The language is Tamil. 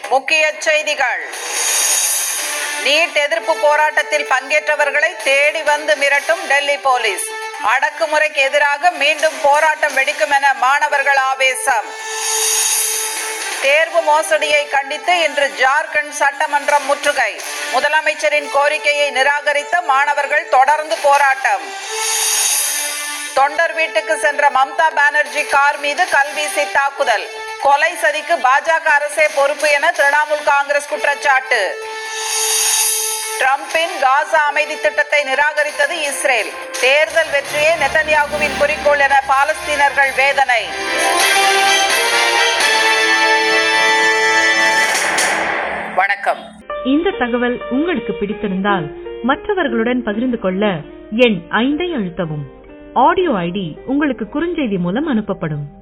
முக்கிய செய்திகள் நீட் எதிர்ப்பு போராட்டத்தில் பங்கேற்றவர்களை தேடி வந்து மிரட்டும் டெல்லி போலீஸ் அடக்குமுறைக்கு எதிராக மீண்டும் போராட்டம் வெடிக்கும் என மாணவர்கள் ஆவேசம் தேர்வு மோசடியை கண்டித்து இன்று ஜார்க்கண்ட் சட்டமன்றம் முற்றுகை முதலமைச்சரின் கோரிக்கையை நிராகரித்த மாணவர்கள் தொடர்ந்து போராட்டம் தொண்டர் வீட்டுக்கு சென்ற மம்தா பானர்ஜி கார் மீது கல்வீசி தாக்குதல் கொலை சதிக்கு பாஜக அரசே பொறுப்பு என திரிணாமுல் காங்கிரஸ் குற்றச்சாட்டு டிரம்பின் காசா அமைதி திட்டத்தை நிராகரித்தது இஸ்ரேல் தேர்தல் வெற்றியே நெதன்யாகுவின் குறிக்கோள் என பாலஸ்தீனர்கள் வேதனை வணக்கம் இந்த தகவல் உங்களுக்கு பிடித்திருந்தால் மற்றவர்களுடன் பகிர்ந்து கொள்ள எண் ஐந்தை அழுத்தவும் ஆடியோ ஐடி உங்களுக்கு குறுஞ்செய்தி மூலம் அனுப்பப்படும்